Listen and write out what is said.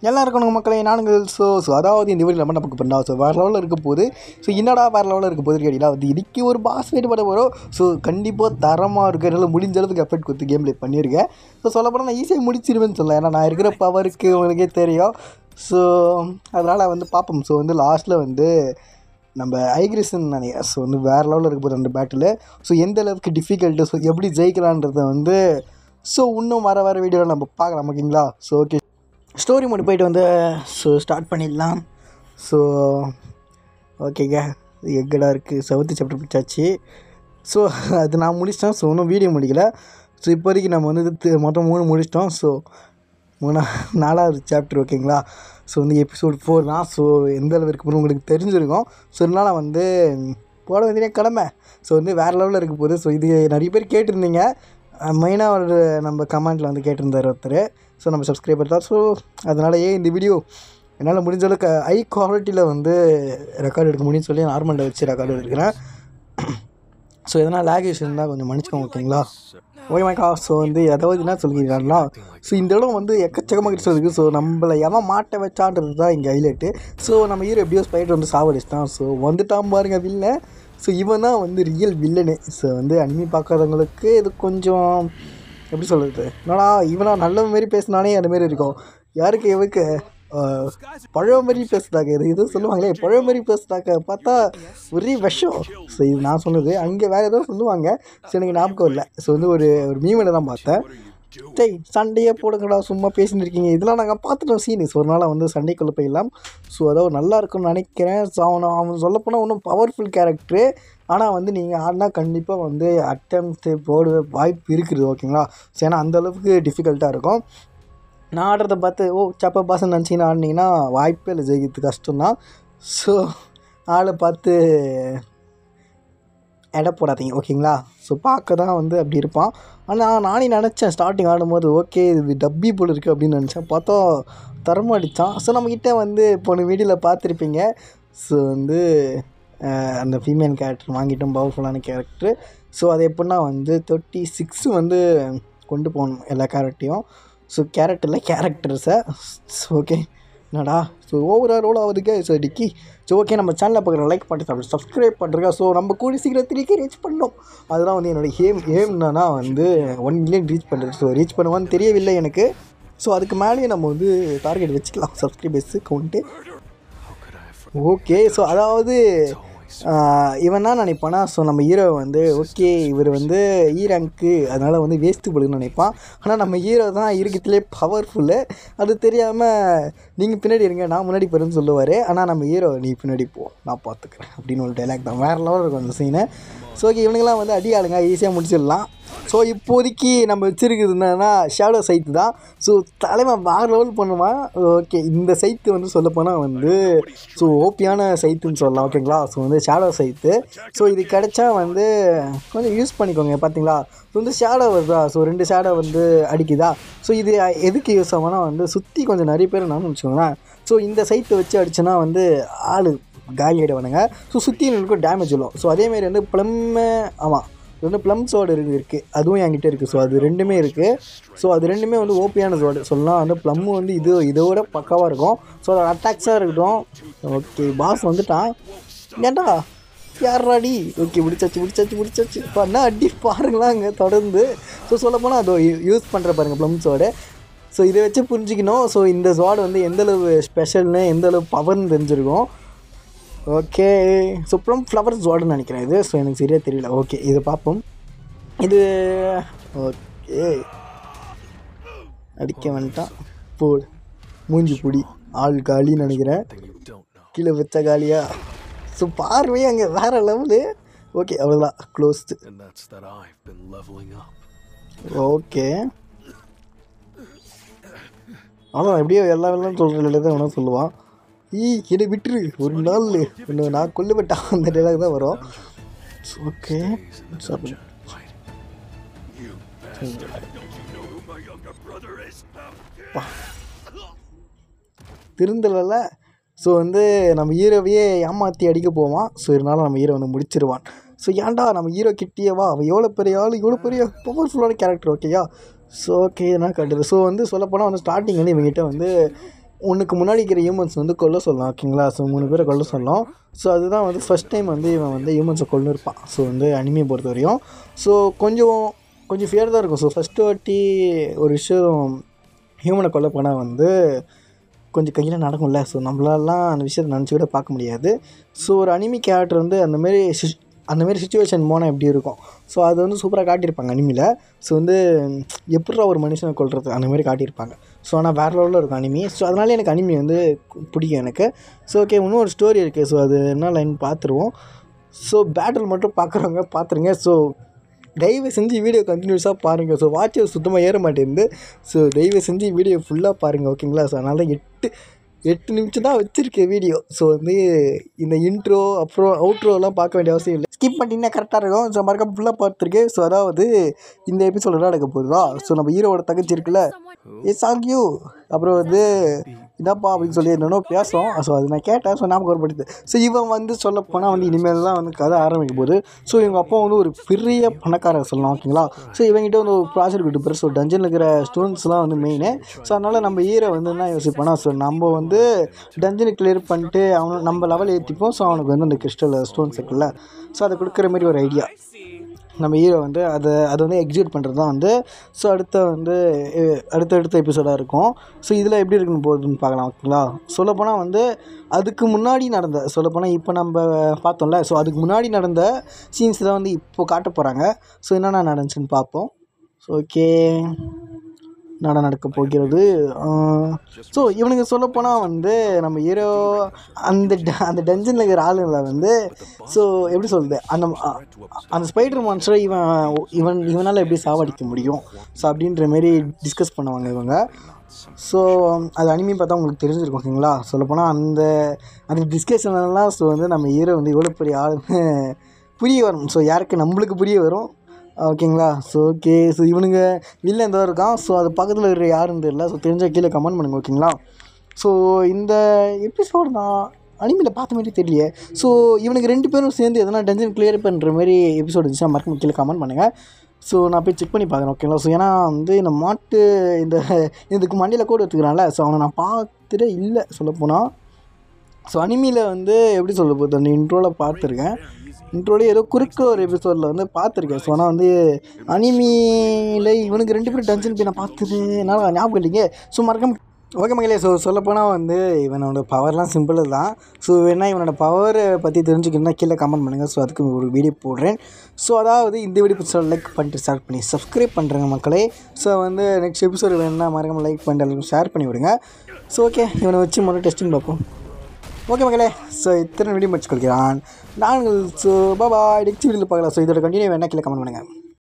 எல்லாருக்கும் நம்ம மக்களே நானுங்கள் ஸோ ஸோ அதாவது இந்த வீடியோ நம்ம நமக்கு பண்ணா ஸோ வேறு லெவலில் இருக்க போகுது ஸோ என்னடா வேறு லெவலில் இருக்க போகுது கேட்டீங்களா வந்து இன்றைக்கி ஒரு பாஸ் ஃபைட் பண்ண போகிறோம் ஸோ கண்டிப்பாக தரமாக இருக்கு என்னால் முடிஞ்ச அளவுக்கு எஃபெக்ட் கொடுத்து கேம் ப்ளே பண்ணியிருக்கேன் ஸோ சொல்லப்போனால் நான் ஈஸியாக முடிச்சிருவேன்னு சொல்லலாம் ஏன்னா நான் இருக்கிற பவருக்கு உங்களுக்கே தெரியும் ஸோ அதனால் வந்து பார்ப்போம் ஸோ வந்து லாஸ்ட்டில் வந்து நம்ம ஐக்ரிசன் நினைக்கிறேன் ஸோ வந்து வேறு லெவலில் இருக்க போகுது அந்த பேட்டில் ஸோ எந்த அளவுக்கு டிஃபிகல்ட்டு ஸோ எப்படி ஜெயிக்கலான்றதை வந்து ஸோ இன்னும் வர வர வீடியோவில் நம்ம பார்க்கலாம் ஓகேங்களா ஸோ ஓகே ஸ்டோரி மோடு போயிட்டு வந்து ஸோ ஸ்டார்ட் பண்ணிடலாம் ஸோ ஓகேங்க எக்கடாக இருக்குது செவத்து சாப்டர் பிடிச்சாச்சு ஸோ அது நான் முடிச்சிட்டேன் ஸோ இன்னும் வீடியோ முடிக்கல ஸோ இப்போதைக்கு நம்ம வந்து தி- மொத்தம் மூணு முடிச்சிட்டோம் ஸோ மூணா நாலாவது சாப்டர் ஓகேங்களா ஸோ வந்து எபிசோட் ஃபோர் தான் ஸோ எந்த அளவு இருக்கு உங்களுக்கு தெரிஞ்சிருக்கும் ஸோ இதனால் வந்து போட வேண்டிய கடமை ஸோ வந்து வேறு லெவலில் இருக்க போகுது ஸோ இது நிறைய பேர் கேட்டிருந்தீங்க மெயினாக ஒரு நம்ம கமெண்ட்டில் வந்து கேட்டிருந்தார் ஒருத்தர் ஸோ நம்ம சப்ஸ்கிரைபர் தான் ஸோ அதனாலயே இந்த வீடியோ என்னால் முடிஞ்ச அளவுக்கு ஹை குவாலிட்டியில் வந்து ரெக்கார்ட் எடுக்க முடியும்னு சொல்லி நார்மலில் வச்சு ரெக்கார்டு எடுக்கிறேன் ஸோ எதனா லேக் இஷ்யூ இருந்தால் கொஞ்சம் மன்னிச்சுக்கோங்க ஓகேங்களா ஓகே மைக்கா ஸோ வந்து எதாவது என்ன சொல்லிக்கிறாங்களா ஸோ இந்த இடம் வந்து எக்கச்சக்கமாக கிடச்சதுக்கு ஸோ நம்மளை எவன் மாட்ட வச்சான்றது தான் இங்கே ஹைலைட்டு ஸோ நம்ம ஹீரோ எப்படியோ ஸ்பைடர் வந்து சாவடிச்சிட்டான் ஸோ வந்துட்டான் பாருங்க வில்ல ஸோ இவன் தான் வந்து ரியல் வில்லனு ஸோ வந்து அனிமி பார்க்காதவங்களுக்கு இது கொஞ்சம் எப்படி சொல்கிறது என்னடா இவனா நல்ல மாரி பேசினானே அந்த மாரி இருக்கும் யாருக்கு எவருக்கு ஆஹ், பழைய மாதிரி பேசுனாங்க இது இது சொல்லுவாங்களே பழைய மாதிரி பேசுனாங்க பார்த்தா ஒரே விஷம் ஸோ இது நான் சொன்னது அங்கே வேறு ஏதோ சொல்லுவாங்க ஸோ எனக்கு ஞாபகம் இல்லை ஸோ வந்து ஒரு ஒரு மீமில் தான் பார்த்தேன் டேய் சண்டையே போடுங்கடா சும்மா பேசிட்டு இருக்கீங்க இதெல்லாம் நாங்கள் பார்த்துட்டோம் சீனு ஸோ அதனால் வந்து சண்டைக்குள்ளே போயிடலாம் ஸோ அதாவது நல்லா இருக்கும்னு நினைக்கிறேன் ஸோ அவனை அவன் சொல்லப்போனால் இன்னும் பவர்ஃபுல் கேரக்டரு ஆனால் வந்து நீங்கள் ஆடினா கண்டிப்பாக வந்து அட்டம்ப்ட் போட வாய்ப்பு இருக்குது ஓகேங்களா ஸோ ஏன்னா அந்த அளவுக்கு டிஃபிகல்ட்டாக இருக்கும் நான் ஆடுறத பார்த்து ஓ சப்ப பாசன் நினச்சிங்கன்னா ஆடினீங்கன்னா வாய்ப்பே இல்லை ஜெயிக்கிறது கஷ்டம்தான் ஸோ ஆளை பார்த்து எடை போடாதீங்க ஓகேங்களா ஸோ பார்க்க தான் வந்து அப்படி இருப்பான் ஆனால் நானே நினச்சேன் ஸ்டார்டிங் ஆடும்போது ஓகே இது டப்பி போல் இருக்குது அப்படின்னு நினச்சேன் பார்த்தா தரமாக அடித்தான் ஸோ நம்மக்கிட்ட வந்து போன வீடியோவில் பார்த்துருப்பீங்க ஸோ வந்து அஹ், அந்த ஃபீமேல் கேரக்டர் வாங்கிட்டோம் பவர்ஃபுல்லான கேரக்டர் ஸோ அது எப்படின்னா வந்து தேர்ட்டி சிக்ஸ் வந்து கொண்டு போகணும் எல்லா கேரக்டையும் ஸோ கேரக்டரில் கேரக்டர்ஸை ஓகே என்னடா ஸோ ஓவராக ரோல் ஆகுதுக்கே ஸோ டிக்கி ஸோ ஓகே நம்ம சேனலில் பார்க்குற லைக் பண்ணிட்டு அப்படி சப்ஸ்கிரைப் பண்ணுறேன் ஸோ நம்ம கூடி சீக்கிரம் த்ரீக்கே ரீச் பண்ணோம் அதுதான் வந்து என்னோட ஏம் ஏம் என்னன்னா வந்து ஒன் மில்லியன் ரீச் பண்ணுறது ஸோ ரீச் பண்ணுவான்னு தெரியவில்லை எனக்கு ஸோ அதுக்கு மேலேயே நம்ம வந்து டார்கெட் வச்சுக்கலாம் சப்ஸ்கிரைபர்ஸு கவுண்ட்டு ஓகே ஸோ அதாவது ஆஹ், இவன் தான் நினைப்பானா ஸோ நம்ம ஹீரோ வந்து ஓகே இவர் வந்து ஈ ரேங்க்கு அதனால் வந்து வேஸ்ட்டு போடுன்னு நினைப்பான் ஆனால் நம்ம ஹீரோ தான் இருக்கிறதுலே பவர்ஃபுல்லு அது தெரியாமல் நீங்கள் பின்னாடி இருங்க நான் முன்னாடி போகிறேன்னு சொல்லுவார் ஆனால் நம்ம ஹீரோ நீ பின்னாடி போ நான் பார்த்துக்கிறேன் அப்படின்னு ஒரு டைலாக் தான் வேறு லெவலில் இருக்கும் அந்த சீனை ஸோ ஓகே இவனுங்கெல்லாம் வந்து அடி ஆளுங்க ஈஸியாக முடிச்சிடலாம் ஸோ இப்போதைக்கு நம்ம வச்சிருக்குது என்னன்னா ஷேடோ சைத்து தான் ஸோ தலைவன் வேறு லெவல் பண்ணுவான் ஓகே இந்த சைத்து வந்து சொல்லப்போனால் வந்து ஸோ ஓப்பியான சைத்துன்னு சொல்லலாம் ஓகேங்களா ஸோ வந்து ஷேடோ சைத்து ஸோ இது கிடைச்சா வந்து கொஞ்சம் யூஸ் பண்ணிக்கோங்க பார்த்தீங்களா ஸோ வந்து ஷேடோ வருதா ஸோ ரெண்டு ஷேடோ வந்து அடிக்குதா ஸோ இது எதுக்கு யூஸ் ஆகும்னா வந்து சுற்றி கொஞ்சம் நிறைய பேர் நான் வச்சுக்கோங்களேன் ஸோ இந்த சைத்தை வச்சு அடிச்சுன்னா வந்து ஆள் காலி ஆகிடுவானுங்க ஸோ சுற்றி இருக்கும் டேமேஜ் விழும் ஸோ அதேமாரி வந்து ப்ளம்மு ஆமாம் இது வந்து ப்ளம் சோடு இருக்கு இருக்குது அதுவும் என்கிட்ட இருக்குது ஸோ அது ரெண்டுமே இருக்குது ஸோ அது ரெண்டுமே வந்து ஓபியான சோடு சொல்லலாம் வந்து ப்ளம்மு வந்து இது இதோட பக்காவாக இருக்கும் ஸோ அது அட்டாக்ஸாக இருக்கட்டும் ஓகே பாஸ் வந்துட்டான் ஏன்டா யாராடி ஓகே முடிச்சாச்சு முடிச்சாச்சு முடிச்சாச்சு இப்போ என்ன அடி பாருங்களா அங்கே தொடர்ந்து ஸோ சொல்லப்போனால் அது யூஸ் பண்ணுற பாருங்கள் ப்ளம் சோடு ஸோ இதை வச்சு புரிஞ்சுக்கணும் ஸோ இந்த ஸ்வாட் வந்து எந்தளவு ஸ்பெஷல்னு எந்தளவு பவர்னு தெரிஞ்சிருக்கும் ஓகே ஸோ ப்ளம் ஃப்ளவர் ஸ்வாடுன்னு நினைக்கிறேன் இது ஸோ எனக்கு சரியாக தெரியல ஓகே இதை பார்ப்போம் இது ஓகே அடிக்க வந்துட்டான் போடு மூஞ்சி புடி ஆள் காலின்னு நினைக்கிறேன் கீழே வச்ச காலியா ஸோ பார்வை அங்கே வேறு லெவலு ஓகே அவ்வளோதான் closed And that's that I've been leveling up. Okay அதான் எப்படியோ எல்லா வெள்ளம் சொல்கிற தான் வேணால் சொல்லுவான் ஈ என்னை விட்டுரு ஒரு நாள் ஒன்று நான் கொல்லப்பட்டான் அந்த டைலாக் தான் வரும் ஓகே திருந்தலைல ஸோ வந்து நம்ம ஹீரோவையே ஏமாற்றி அடிக்க போவான் ஸோ இருந்தாலும் நம்ம ஹீரோ வந்து முடிச்சிருவான் ஸோ ஏன்டா நம்ம ஹீரோ கிட்டியவா அவன் எவ்வளோ பெரிய ஆள் இவ்வளோ பெரிய பவர்ஃபுல்லான கேரக்டர் ஓகேயா ஸோ ஓகே என்ன கட்டுது ஸோ வந்து சொல்லப்போனால் வந்து ஸ்டார்டிங் வந்து இவங்ககிட்ட வந்து உனக்கு முன்னாடி இருக்கிற ஹியூமன்ஸ் வந்து கொல்ல சொல்லலாம் ஓகேங்களா ஸோ மூணு பேரை கொல்ல சொல்லலாம் ஸோ அதுதான் வந்து ஃபஸ்ட் டைம் வந்து இவன் வந்து ஹியூமன்ஸை கொண்டு இருப்பான் ஸோ வந்து அனிமையை பொறுத்த வரையும் ஸோ கொஞ்சம் கொஞ்சம் ஃபியர் தான் இருக்கும் ஸோ ஃபஸ்ட்டு வாட்டி ஒரு விஷயம் ஹியூமனை கொல்ல போனால் வந்து கொஞ்சம் கையில் நடக்கும்ல ஸோ நம்மளாலாம் அந்த விஷயத்தை நினச்சி கூட பார்க்க முடியாது ஸோ ஒரு அனிமி கேரக்டர் வந்து அந்தமாரி அந்தமாரி சுச்சுவேஷன் போனால் எப்படி இருக்கும் ஸோ அது வந்து சூப்பராக காட்டியிருப்பாங்க அனிமியில் ஸோ வந்து எப்படா ஒரு மனுஷனை கொல்றது அந்த மாதிரி காட்டியிருப்பாங்க ஸோ ஆனால் வேறு லெவலில் இருக்கும் அனிமி ஸோ அதனால எனக்கு அனிமி வந்து பிடிக்கும் எனக்கு ஸோ ஓகே இன்னும் ஒரு ஸ்டோரி இருக்குது ஸோ அது என்ன லைன் பார்த்துருவோம் ஸோ பேட்டில் மட்டும் பார்க்குறவங்க பார்த்துருங்க ஸோ தயவு செஞ்சு வீடியோ கண்டினியூஸாக பாருங்கள் ஸோ வாட்ச் சுத்தமாக ஏற மாட்டேங்குது ஸோ தயவு செஞ்சு வீடியோ ஃபுல்லாக பாருங்கள் ஓகேங்களா ஸோ அதனால தான் எட்டு எட்டு நிமிஷம் தான் வச்சுருக்கேன் வீடியோ ஸோ வந்து இந்த இன்ட்ரோ அப்புறம் அவுட்ரோலாம் பார்க்க வேண்டிய அவசியம் இல்லை ஸ்கிப் பண்ணிங்கன்னா கரெக்டாக இருக்கும் ஸோ மறக்காம ஃபுல்லாக பார்த்துருக்கேன் ஸோ அதாவது இந்த எபிசோட என்ன நடக்க போகுதா ஸோ நம்ம ஹீரோவோட தங்கச்சி இருக்குல்ல ஏ சாங்கியூ அப்புறம் வந்து என்னப்பா அப்படின்னு சொல்லி என்னென்னோ பேசும் ஸோ அது நான் கேட்டேன் ஸோ ஞாபகம் வரப்படுது ஸோ இவன் வந்து சொல்ல போனால் வந்து இனிமேல் தான் வந்து கதை ஆரம்பிக்கும் போது ஸோ இவங்க அப்பா வந்து ஒரு பெரிய பணக்காரர் சொல்லலாம் ஓகேங்களா ஸோ இவங்ககிட்ட வந்து ஒரு ப்ராஜெக்ட் கொடுப்பாரு ஸோ டஞ்சனில் இருக்கிற ஸ்டூடெண்ட்ஸ்லாம் வந்து மெயின் ஸோ அதனால் நம்ம ஹீரோ வந்து என்ன யோசிப்போனா ஸோ நம்ம வந்து டஞ்சனை கிளியர் பண்ணிட்டு அவனை நம்ம லெவல் ஏற்றிப்போம் ஸோ அவனுக்கு வந்து அந்த கிறிஸ்டல் ஸ்டோன்ஸ் இருக்குல்ல ஸோ அதை கொடுக்குற மாதிரி ஒரு ஐடியா நம்ம ஹீரோ வந்து அதை அதை வந்து எக்ஸிக்யூட் பண்ணுறது தான் வந்து ஸோ அடுத்த வந்து அஹ், அடுத்தடுத்த எபிசோடாக இருக்கும் ஸோ இதில் எப்படி இருக்குன்னு போகுதுன்னு பார்க்கலாம் ஓகேங்களா சொல்லப்போனால் வந்து அதுக்கு முன்னாடி நடந்த சொல்லப்போனால் இப்போ நம்ம பார்த்தோம்ல ஸோ அதுக்கு முன்னாடி நடந்த சீன்ஸ் தான் வந்து இப்போ காட்ட போகிறாங்க ஸோ என்னென்ன நடந்துச்சுன்னு பார்ப்போம் ஸோ ஓகே நட நடக்க போகிறது ஸோ இவனுக்கு சொல்லப்போனால் வந்து நம்ம ஹீரோ அந்த ட- அந்த டஞ்சனில் இருக்கிற ஆளுங்களை வந்து ஸோ எப்படி சொல்கிறது அந்த அ- அந்த ஸ்பைடர் மான்ஸ்டரை இவன் இவன் இவனால் எப்படி சாவடிக்க முடியும் ஸோ அப்படின்ற மாரி டிஸ்கஸ் பண்ணுவாங்க இவங்க ஸோ அது அனிமே பார்த்தா உங்களுக்கு தெரிஞ்சிருக்கும் ஓகேங்களா சொல்லப்போனால் அந்த அந்த டிஸ்கஷன்லாம் ஸோ வந்து நம்ம ஹீரோ வந்து எவ்வளோ பெரிய ஆளுன்னு புரிய வரும் ஸோ யாருக்கு நம்மளுக்கு புரிய வரும் ஓகேங்களா ஸோ ஓகே ஸோ இவனுங்க வெளில எந்த இருக்கான் ஸோ அது பக்கத்தில் இருக்கிற யாருன்னு தெரியல ஸோ தெரிஞ்சால் கீழே கமெண்ட் பண்ணுங்க ஓகேங்களா ஸோ இந்த எபிசோடு நான் அனிமையில் பார்த்த மாதிரி தெரியலையே ஸோ இவனுக்கு ரெண்டு பேரும் சேர்ந்து எதனா டென்ஷன் கிளியர் பண்ணுற மாதிரி எபிசோடு இருந்துச்சுன்னா மறக்காம கீழே கமெண்ட் பண்ணுங்கள் ஸோ நான் போய் செக் பண்ணி பார்க்குறேன் ஓகேங்களா ஸோ ஏன்னா வந்து இந்த மாட்டு இந்த இதுக்கு மண்டியில் கூட எடுத்துக்கிறான்ல ஸோ அவனை நான் பார்த்துட்டே இல்லை சொல்லப்போனால் ஸோ அனிமியில் வந்து எப்படி சொல்ல போகுது அந்த இன்ட்ரோவில் பார்த்துருக்கேன் இன்ட்ரோலே ஏதோ குறுக்க ஒரு எபிசோடில் வந்து பார்த்துருக்கேன் ஸோ ஆனால் வந்து அனிமியில் இவனுக்கு ரெண்டு பேரும் டென்ஷன் போய் நான் பார்த்தது என்னால் ஞாபகம் இல்லைங்க ஸோ மறக்காம ஓகே மகளே ஸோ சொல்லப்போனால் வந்து இவனோட பவர்லாம் சிம்பிள் தான் ஸோ வேணா இவனோட பவரை பற்றி தெரிஞ்சுக்கணும்னா கீழே கமெண்ட் பண்ணுங்கள் ஸோ அதுக்கு ஒரு வீடியோ போடுறேன் ஸோ அதாவது இந்த வீடியோ பிடிச்சா லைக் பண்ணிட்டு ஸ்டார்ட் பண்ணி சப்ஸ்கிரைப் பண்ணுறேங்க மக்களே ஸோ வந்து நெக்ஸ்ட் எபிசோடு வேணும்னா மறக்காம லைக் பண்ணிட்டு எல்லாருக்கும் ஷேர் பண்ணி விடுங்க ஸோ ஓகே இவனை வச்சு முதல்ல டெஸ்டிங் பார்ப்போம் ஓகே மக்களே ஸோ இத்தனை வீடியோ முடிச்சு கொள்கிறான் நாங்கள் ஸோ பாபா நெக்ஸ்ட் வீடியோவில் பார்க்கலாம் ஸோ இதோட கண்டினியூ வேணா கீழே கமெண்ட் பண்ணுங்கள்